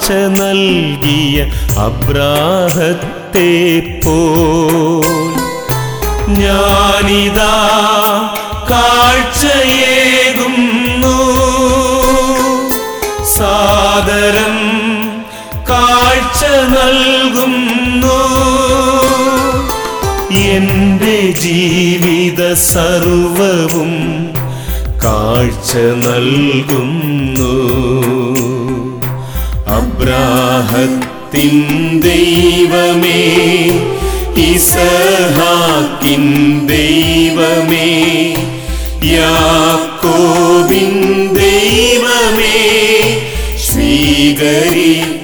നൽകിയ അബ്രാഹത്തെ പോൽ ഞാനിതാ കാഴ്ചയേകുന്നു സാദരം കാഴ്ച നൽകുന്നു എന്റെ ജീവിത സർവവും കാഴ്ച നൽകുന്നു അബ്രാഹത്തിൻ ദൈവമേ ഇസഹാക്കിൻ ദൈവമേ യാക്കോബിൻ ദൈവമേ സ്വീകരി